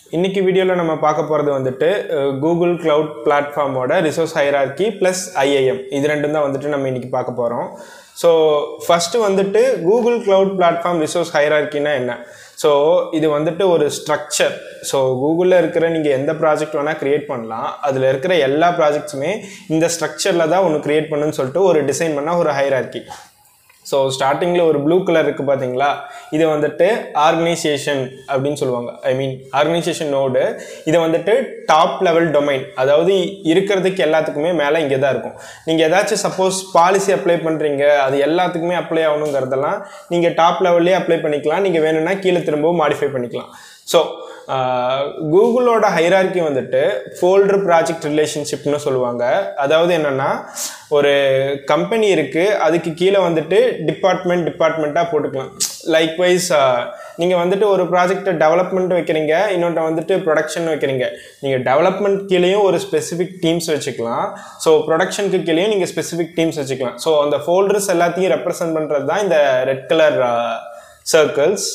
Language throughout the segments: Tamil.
இன்னைக்கு வீடியோவில் நம்ம பார்க்க போகிறது வந்துட்டு கூகுள் கிளவுட் பிளாட்ஃபார்மோட ரிசோர்ஸ் ஹைரார்கி ப்ளஸ் ஐஏஎம் இது ரெண்டும் தான் வந்துட்டு நம்ம இன்னைக்கு பார்க்க போகிறோம் ஸோ ஃபஸ்ட்டு வந்துட்டு கூகுள் கிளவுட் பிளாட்ஃபார்ம் ரிசோர்ஸ் ஹைரார்கினா என்ன ஸோ இது வந்துட்டு ஒரு ஸ்ட்ரக்சர் ஸோ கூகுளில் இருக்கிற நீங்கள் எந்த ப்ராஜெக்ட் வேணால் க்ரியேட் பண்ணலாம் அதில் இருக்கிற எல்லா ப்ராஜெக்ட்ஸுமே இந்த ஸ்ட்ரக்சரில் தான் ஒன்று க்ரியேட் பண்ணுன்னு சொல்லிட்டு ஒரு டிசைன் பண்ண ஒரு ஹைரார்கி ஸோ ஸ்டார்டிங்கில் ஒரு ப்ளூ கலர் இருக்குது பார்த்தீங்களா இது வந்துட்டு ஆர்கனைசேஷன் அப்படின்னு சொல்லுவாங்க ஐ மீன் ஆர்கனைசேஷன் நோடு இது வந்துட்டு டாப் லெவல் டொமைன் அதாவது இருக்கிறதுக்கு எல்லாத்துக்குமே மேலே இங்கே தான் இருக்கும் நீங்கள் ஏதாச்சும் சப்போஸ் பாலிசி அப்ளை பண்ணுறீங்க அது எல்லாத்துக்குமே அப்ளை ஆகணுங்கிறதெல்லாம் நீங்கள் டாப் லெவல்லே அப்ளை பண்ணிக்கலாம் நீங்கள் வேணும்னா கீழே திரும்பவும் மாடிஃபை பண்ணிக்கலாம் ஸோ கூகுளோட ஹைரார்கி வந்துட்டு ஃபோல்டர் ப்ராஜெக்ட் ரிலேஷன்ஷிப்னு சொல்லுவாங்க அதாவது என்னென்னா ஒரு கம்பெனி இருக்குது அதுக்கு கீழே வந்துட்டு டிபார்ட்மெண்ட் டிபார்ட்மெண்ட்டாக போட்டுக்கலாம் லைக்வைஸ் நீங்கள் வந்துட்டு ஒரு ப்ராஜெக்டை டெவலப்மெண்ட் வைக்கிறீங்க இன்னொன்று வந்துட்டு ப்ரொடக்ஷன் வைக்கிறீங்க நீங்கள் டெவலப்மெண்ட் கீழேயும் ஒரு ஸ்பெசிஃபிக் டீம்ஸ் வச்சுக்கலாம் ஸோ ப்ரொடக்ஷனுக்கு கீழேயும் நீங்கள் ஸ்பெசிஃபிக் டீம்ஸ் வச்சுக்கலாம் ஸோ அந்த ஃபோல்டர்ஸ் எல்லாத்தையும் ரெப்ரசன்ட் பண்ணுறது தான் இந்த ரெட் கலர் சர்க்கிள்ஸ்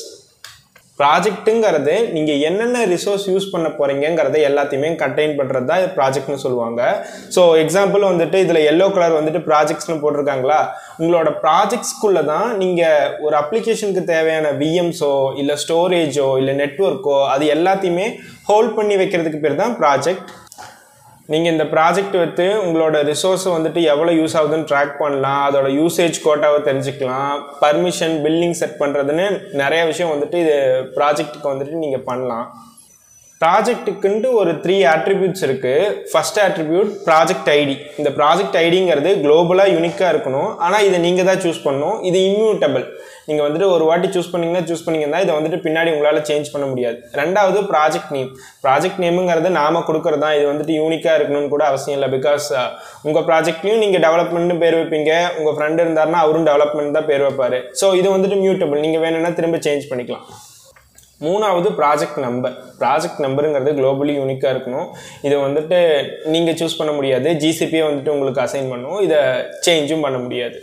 ப்ராஜெக்ட்டுங்கிறது நீங்கள் என்னென்ன ரிசோர்ஸ் யூஸ் பண்ண போகிறீங்கிறத எல்லாத்தையுமே கண்டெயின் பண்ணுறது தான் ப்ராஜெக்ட்னு சொல்லுவாங்க ஸோ எக்ஸாம்பிள் வந்துட்டு இதில் எல்லோ கலர் வந்துட்டு ப்ராஜெக்ட்ஸ்னு போட்டிருக்காங்களா உங்களோட ப்ராஜெக்ட்ஸ்குள்ளே தான் நீங்கள் ஒரு அப்ளிகேஷனுக்கு தேவையான விஎம்ஸோ இல்லை ஸ்டோரேஜோ இல்லை நெட்ஒர்க்கோ அது எல்லாத்தையுமே ஹோல்ட் பண்ணி வைக்கிறதுக்கு பேர் தான் ப்ராஜெக்ட் நீங்கள் இந்த ப்ராஜெக்ட் எடுத்து உங்களோட ரிசோர்ஸை வந்துட்டு எவ்வளோ யூஸ் ஆகுதுன்னு ட்ராக் பண்ணலாம் அதோட யூசேஜ் கோட்டாவை தெரிஞ்சுக்கலாம் பர்மிஷன் பில்லிங் செட் பண்ணுறதுன்னு நிறைய விஷயம் வந்துட்டு இது ப்ராஜெக்ட்டுக்கு வந்துட்டு நீங்கள் பண்ணலாம் ப்ராஜெக்ட்டுக்குன்ட்டு ஒரு த்ரீ ஆட்ரிபியூட்ஸ் இருக்குது ஃபஸ்ட் ஆட்ரிபியூட் ப்ராஜெக்ட் ஐடி இந்த ப்ராஜெக்ட் ஐடிங்கிறது குளோபலாக யூனிக்காக இருக்கணும் ஆனால் இதை நீங்கள் தான் சூஸ் பண்ணணும் இது இம்யூட்டபிள் நீங்கள் வந்துட்டு ஒரு வாட்டி சூஸ் பண்ணிங்கன்னா சூஸ் பண்ணிங்கன்னா இதை வந்துட்டு பின்னாடி உங்களால் சேஞ்ச் பண்ண முடியாது ரெண்டாவது ப்ராஜெக்ட் நேம் ப்ராஜெக்ட் நேமுங்கிறது நாம கொடுக்குறது தான் இது வந்துட்டு யூனிக்காக இருக்கணும்னு கூட அவசியம் இல்லை பிகாஸ் உங்கள் ப்ராஜெக்ட்லையும் நீங்கள் டெவலப்மெண்ட்னு பேர் வைப்பீங்க உங்கள் ஃப்ரெண்டு இருந்தாருன்னா அவரும் டெவலப்மெண்ட் தான் பேர் வைப்பார் ஸோ இது வந்துட்டு மியூட்டபிள் நீங்கள் வேணும்னா திரும்ப சேஞ்ச் பண்ணிக்கலாம் மூணாவது ப்ராஜெக்ட் நம்பர் ப்ராஜெக்ட் நம்பருங்கிறது குளோபலி யூனிக்காக இருக்கணும் இதை வந்துட்டு நீங்கள் சூஸ் பண்ண முடியாது ஜிசிபியே வந்துட்டு உங்களுக்கு அசைன் பண்ணும் இதை சேஞ்சும் பண்ண முடியாது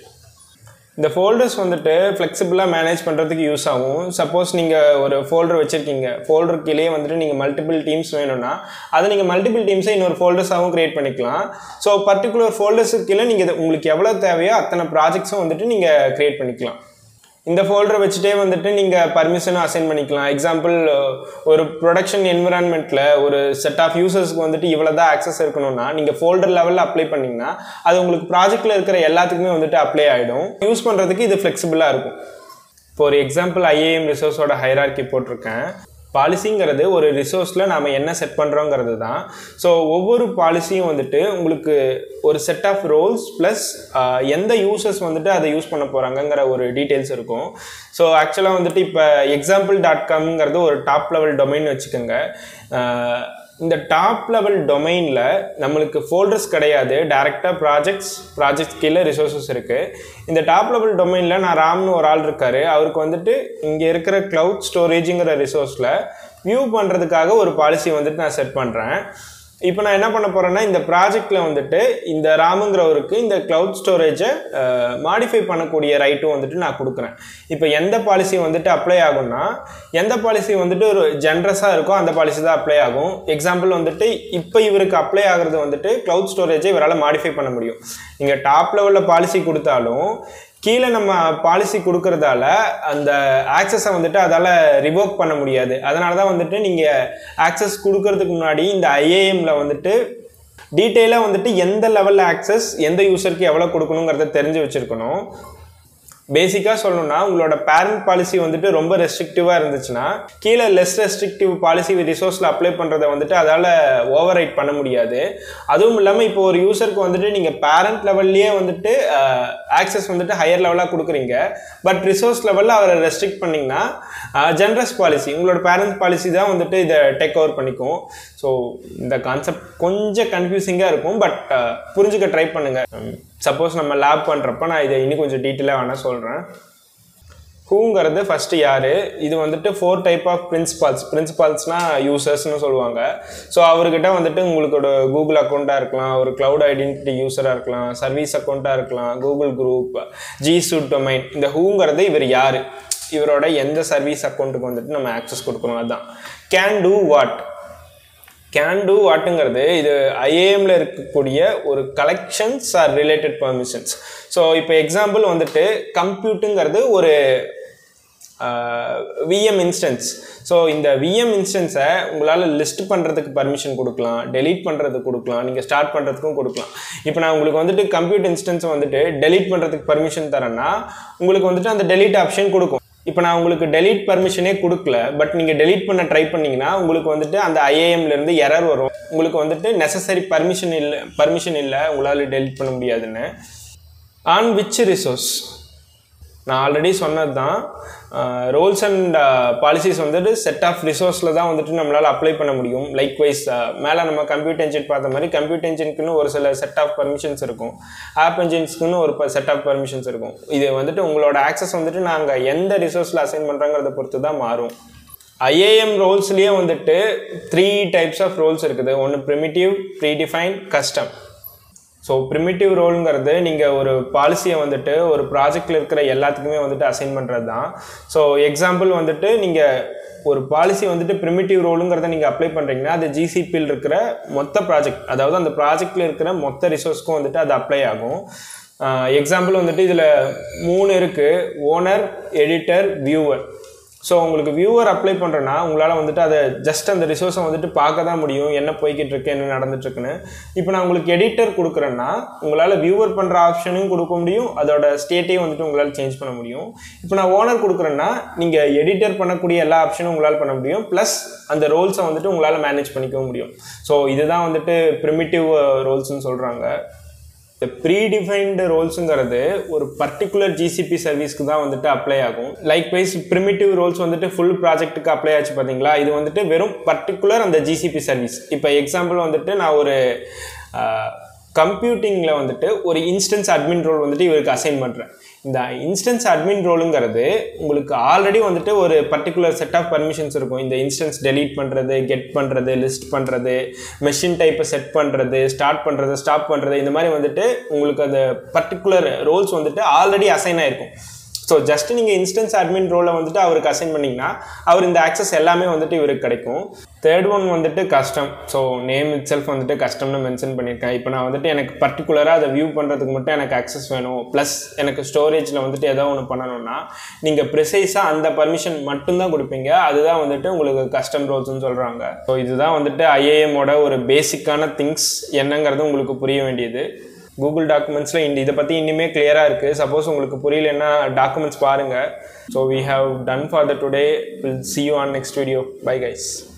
இந்த ஃபோல்டர்ஸ் வந்துட்டு ஃப்ளெக்சிபிளாக மேனேஜ் பண்ணுறதுக்கு யூஸ் ஆகும் சப்போஸ் நீங்கள் ஒரு ஃபோல்டர் வச்சுருக்கீங்க ஃபோல்டர் கீழே வந்துட்டு நீங்கள் மல்டிபிள் டீம்ஸ் வேணும்னா அதை நீங்கள் மல்டிபிள் டீம்ஸை இன்னொரு ஃபோல்டர்ஸாகவும் க்ரியேட் பண்ணிக்கலாம் ஸோ பர்டிகுலர் ஃபோல்டர்ஸுக்கு கீழே நீங்கள் உங்களுக்கு எவ்வளோ தேவையோ அத்தனை ப்ராஜெக்ட்ஸும் வந்துட்டு நீங்கள் க்ரியேட் பண்ணிக்கலாம் இந்த ஃபோல்டரை வச்சுட்டே வந்துட்டு நீங்கள் பர்மிஷனும் அசைன் பண்ணிக்கலாம் எக்ஸாம்பிள் ஒரு ப்ரொடக்ஷன் என்விரான்மெண்ட்டில் ஒரு செட் ஆஃப் யூசர்ஸ்க்கு வந்துட்டு இவ்வளோ தான் ஆக்சஸ் இருக்கணும்னா நீங்கள் ஃபோல்டர் லெவலில் அப்ளை பண்ணிங்கன்னா அது உங்களுக்கு ப்ராஜெக்ட்டில் இருக்கிற எல்லாத்துக்குமே வந்துட்டு அப்ளை ஆகிடும் யூஸ் பண்ணுறதுக்கு இது ஃப்ளெக்சிபிளாக இருக்கும் இப்போ ஒரு எக்ஸாம்பிள் ஐஏஎம் ரிசோர்ஸோட ஹைரார்கி போட்டிருக்கேன் பாலிசிங்கிறது ஒரு ரிசோர்ஸில் நாம் என்ன செட் பண்ணுறோங்கிறது தான் ஸோ ஒவ்வொரு பாலிசியும் வந்துட்டு உங்களுக்கு ஒரு செட் ஆஃப் ரோல்ஸ் ப்ளஸ் எந்த யூசர்ஸ் வந்துட்டு அதை யூஸ் பண்ண போகிறாங்கங்கிற ஒரு டீட்டெயில்ஸ் இருக்கும் ஸோ ஆக்சுவலாக வந்துட்டு இப்போ எக்ஸாம்பிள் டாட் காம்ங்கிறது ஒரு டாப் லெவல் டொமைன் வச்சுக்கோங்க இந்த டாப் லெவல் டொமைனில் நம்மளுக்கு ஃபோல்டர்ஸ் கிடையாது டேரெக்டாக ப்ராஜெக்ட்ஸ் ப்ராஜெக்ட் கீழே ரிசோர்ஸஸ் இருக்குது இந்த டாப் லெவல் டொமைனில் நான் ராம்னு ஒரு ஆள் இருக்கார் அவருக்கு வந்துட்டு இங்கே இருக்கிற க்ளவுட் ஸ்டோரேஜுங்கிற ரிசோர்ஸில் வியூ பண்ணுறதுக்காக ஒரு பாலிசி வந்துட்டு நான் செட் பண்ணுறேன் இப்போ நான் என்ன பண்ண போகிறேன்னா இந்த ப்ராஜெக்டில் வந்துட்டு இந்த ராமுங்கிறவருக்கு இந்த க்ளவுட் ஸ்டோரேஜை மாடிஃபை பண்ணக்கூடிய ரைட்டும் வந்துட்டு நான் கொடுக்குறேன் இப்போ எந்த பாலிசி வந்துட்டு அப்ளை ஆகும்னா எந்த பாலிசி வந்துட்டு ஒரு ஜென்ரஸாக இருக்கோ அந்த பாலிசி தான் அப்ளை ஆகும் எக்ஸாம்பிள் வந்துட்டு இப்போ இவருக்கு அப்ளை ஆகிறது வந்துட்டு க்ளவுட் ஸ்டோரேஜை இவரால் மாடிஃபை பண்ண முடியும் நீங்கள் டாப் லெவலில் பாலிசி கொடுத்தாலும் கீழே நம்ம பாலிசி கொடுக்கறதால அந்த ஆக்சஸை வந்துட்டு அதால் ரிவோக் பண்ண முடியாது அதனால தான் வந்துட்டு நீங்கள் ஆக்சஸ் கொடுக்கறதுக்கு முன்னாடி இந்த ஐஏஎம்ல வந்துட்டு டீட்டெயிலாக வந்துட்டு எந்த லெவலில் ஆக்சஸ் எந்த யூசருக்கு எவ்வளோ கொடுக்கணுங்கிறத தெரிஞ்சு வச்சுருக்கணும் பேசிக்காக சொல்லணும்னா உங்களோட பேரண்ட் பாலிசி வந்துட்டு ரொம்ப ரெஸ்ட்ரிக்டிவாக இருந்துச்சுன்னா கீழே லெஸ் ரெஸ்ட்ரிக்டிவ் பாலிசி ரிசோர்ஸில் அப்ளை பண்ணுறதை வந்துட்டு அதால் ஓவர் ரைட் பண்ண முடியாது அதுவும் இல்லாமல் இப்போ ஒரு யூசருக்கு வந்துட்டு நீங்கள் பேரண்ட் லெவல்லையே வந்துட்டு ஆக்சஸ் வந்துட்டு ஹையர் லெவலாக கொடுக்குறீங்க பட் ரிசோர்ஸ் லெவலில் அவரை ரெஸ்ட்ரிக்ட் பண்ணிங்கன்னா ஜென்ரஸ் பாலிசி உங்களோட பேரண்ட் பாலிசி தான் வந்துட்டு இதை டேக் ஓவர் பண்ணிக்கும் ஸோ இந்த கான்செப்ட் கொஞ்சம் கன்ஃபியூசிங்காக இருக்கும் பட் புரிஞ்சுக்க ட்ரை பண்ணுங்கள் சப்போஸ் நம்ம லேப் பண்ணுறப்ப நான் இதை இன்னும் கொஞ்சம் டீட்டெயிலாக வேணால் சொல்கிறேன் ஹூங்கிறது ஃபஸ்ட்டு யார் இது வந்துட்டு ஃபோர் டைப் ஆஃப் பிரின்சிபால்ஸ் பிரின்சிபால்ஸ்னால் யூசர்ஸ்னு சொல்லுவாங்க ஸோ அவர்கிட்ட வந்துட்டு உங்களுக்கோட கூகுள் அக்கௌண்ட்டாக இருக்கலாம் ஒரு க்ளவுட் ஐடென்டிட்டி யூஸராக இருக்கலாம் சர்வீஸ் அக்கௌண்ட்டாக இருக்கலாம் Google group G suite domain இந்த ஹூங்கிறது இவர் யார் இவரோட எந்த சர்வீஸ் அக்கௌண்ட்டுக்கு வந்துட்டு நம்ம ஆக்சஸ் கொடுக்கணும் அதுதான் can do what can do வாட்டுங்கிறது இது ஐஏஎம்ல இருக்கக்கூடிய ஒரு collections are related permissions so இப்போ எக்ஸாம்பிள் வந்துட்டு கம்ப்யூட்டுங்கிறது ஒரு விஎம் இன்ஸ்டன்ஸ் ஸோ இந்த விஎம் இன்ஸ்டன்ஸை உங்களால் லிஸ்ட் பண்ணுறதுக்கு பர்மிஷன் கொடுக்கலாம் டெலீட் பண்ணுறதுக்கு கொடுக்கலாம் நீங்கள் ஸ்டார்ட் பண்ணுறதுக்கும் கொடுக்கலாம் இப்போ நான் உங்களுக்கு வந்துட்டு கம்ப்யூட்டர் இன்ஸ்டன்ஸை வந்துட்டு டெலீட் பண்ணுறதுக்கு பர்மிஷன் தரேன்னா உங்களுக்கு வந்துட்டு அந்த டெலீட் ஆப்ஷன் கொடுக்கும் இப்போ நான் உங்களுக்கு டெலீட் பர்மிஷனே கொடுக்கல பட் நீங்கள் டெலீட் பண்ண ட்ரை பண்ணீங்கன்னா உங்களுக்கு வந்துட்டு அந்த ஐஏஎம்லேருந்து எரர் வரும் உங்களுக்கு வந்துட்டு நெசசரி பர்மிஷன் இல்லை பர்மிஷன் இல்லை உங்களால் டெலீட் பண்ண முடியாதுன்னு ஆன் விச் ரிசோர்ஸ் நான் ஆல்ரெடி சொன்னது தான் ரோல்ஸ் அண்ட் பாலிசிஸ் வந்துட்டு செட் ஆஃப் ரிசோர்ஸில் தான் வந்துட்டு நம்மளால் அப்ளை பண்ண முடியும் லைக் வைஸ் மேலே நம்ம கம்ப்யூட்டர் என்ஜின் பார்த்த மாதிரி கம்ப்யூட்டர் என்ஜினுக்குன்னு ஒரு சில செட் ஆஃப் பர்மிஷன்ஸ் இருக்கும் ஆப் என்ஜின்ஸ்க்குன்னு ஒரு செட் ஆஃப் பர்மிஷன்ஸ் இருக்கும் இது வந்துட்டு உங்களோட ஆக்சஸ் வந்துட்டு நாங்கள் எந்த ரிசோர்ஸில் அசைன் பண்ணுறோங்கிறத பொறுத்து தான் மாறும் ஐஏஎம் ரோல்ஸ்லேயே வந்துட்டு த்ரீ டைப்ஸ் ஆஃப் ரோல்ஸ் இருக்குது ஒன்று primitive predefine custom so primitive ரோலுங்கிறது நீங்கள் ஒரு பாலிசியை வந்துட்டு ஒரு ப்ராஜெக்டில் இருக்கிற எல்லாத்துக்குமே வந்துட்டு அசைன் பண்ணுறது தான் ஸோ எக்ஸாம்பிள் வந்துட்டு நீங்கள் ஒரு பாலிசி வந்துட்டு ப்ரிமிட்டிவ் ரோலுங்கிறத நீங்கள் அப்ளை பண்ணுறீங்கன்னா அது ஜிசிபியில் இருக்கிற மொத்த ப்ராஜெக்ட் அதாவது அந்த ப்ராஜெக்டில் இருக்கிற மொத்த ரிசோர்ஸ்க்கும் வந்துட்டு அது அப்ளை ஆகும் எக்ஸாம்பிள் வந்துட்டு இதில் மூணு இருக்குது ஓனர் எடிட்டர் வியூவர் ஸோ உங்களுக்கு வியூவர் அப்ளை பண்ணுறேன்னா உங்களால் வந்துட்டு அதை ஜஸ்ட் அந்த ரிசோர்ஸை வந்துட்டு பார்க்க தான் முடியும் என்ன போய்கிட்டு இருக்கு என்ன நடந்துட்டுருக்குன்னு இப்போ நான் உங்களுக்கு எடிட்டர் கொடுக்குறேன்னா உங்களால் வியூவர் பண்ணுற ஆப்ஷனும் கொடுக்க முடியும் அதோட ஸ்டேட்டையும் வந்துட்டு உங்களால் சேஞ்ச் பண்ண முடியும் இப்போ நான் ஓனர் கொடுக்குறேன்னா நீங்கள் எடிட்டர் பண்ணக்கூடிய எல்லா ஆப்ஷனும் உங்களால் பண்ண முடியும் ப்ளஸ் அந்த ரோல்ஸை வந்துட்டு உங்களால் மேனேஜ் பண்ணிக்கவும் முடியும் ஸோ இதுதான் வந்துட்டு ப்ரிமிட்டிவ் ரோல்ஸ்னு சொல்கிறாங்க இந்த ப்ரீடிஃபைன்டு ரோல்ஸுங்கிறது ஒரு பர்டிகுலர் ஜிசிபி சர்வீஸ்க்கு தான் வந்துட்டு அப்ளை ஆகும் லைக் வைஸ் ப்ரிமிட்டிவ் ரோல்ஸ் வந்துட்டு ஃபுல் ப்ராஜெக்ட்டுக்கு அப்ளை ஆச்சு பார்த்தீங்களா இது வந்துட்டு வெறும் பர்டிகுலர் அந்த ஜிசிபி சர்வீஸ் இப்போ எக்ஸாம்பிள் வந்துட்டு நான் ஒரு கம்ப்யூட்டிங்கில் வந்துட்டு ஒரு இன்ஸ்டன்ஸ் அட்மின் ரோல் வந்துட்டு இவருக்கு அசைன் பண்ணுறேன் இந்த இன்ஸ்டன்ஸ் அட்மின் ரோலுங்கிறது உங்களுக்கு ஆல்ரெடி வந்துட்டு ஒரு பர்டிகுலர் செட் ஆஃப் பர்மிஷன்ஸ் இருக்கும் இந்த இன்ஸ்டன்ஸ் டெலீட் பண்ணுறது கெட் பண்ணுறது லிஸ்ட் பண்ணுறது மெஷின் டைப்பை செட் பண்ணுறது ஸ்டார்ட் பண்ணுறது ஸ்டாப் பண்ணுறது இந்த மாதிரி வந்துட்டு உங்களுக்கு அந்த பர்டிகுலர் ரோல்ஸ் வந்துட்டு ஆல்ரெடி அசைன் ஆயிருக்கும் ஸோ ஜஸ்ட் நீங்கள் இன்ஸ்டன்ஸ் அட்மின் ரோலை வந்துட்டு அவருக்கு அசைன் பண்ணிங்கன்னா அவர் இந்த ஆக்சஸ் எல்லாமே வந்துட்டு இவருக்கு கிடைக்கும் தேர்ட் ஒன் வந்துட்டு கஸ்டம் ஸோ நேம் இட் செல்ஃப் வந்துட்டு கஸ்டம்னு மென்ஷன் பண்ணியிருக்கேன் இப்போ நான் வந்துட்டு எனக்கு பர்டிகுலராக அதை வியூ பண்ணுறதுக்கு மட்டும் எனக்கு அக்சஸ் வேணும் ப்ளஸ் எனக்கு ஸ்டோரேஜில் வந்துட்டு ஏதோ ஒன்று பண்ணணும்னா நீங்கள் ப்ரிசைஸாக அந்த பர்மிஷன் மட்டும்தான் கொடுப்பீங்க அதுதான் வந்துட்டு உங்களுக்கு கஸ்டம் ரோல்ஸ்னு சொல்கிறாங்க ஸோ இதுதான் வந்துட்டு ஐஏஎம்மோட ஒரு பேசிக்கான திங்ஸ் என்னங்கிறது உங்களுக்கு புரிய வேண்டியது கூகுள் டாக்குமெண்ட்ஸில் இந்த இதை பற்றி இன்னுமே கிளியராக இருக்குது சப்போஸ் உங்களுக்கு புரியலன்னா டாக்குமெண்ட்ஸ் பாருங்கள் so we have done for the today will see you on next video bye guys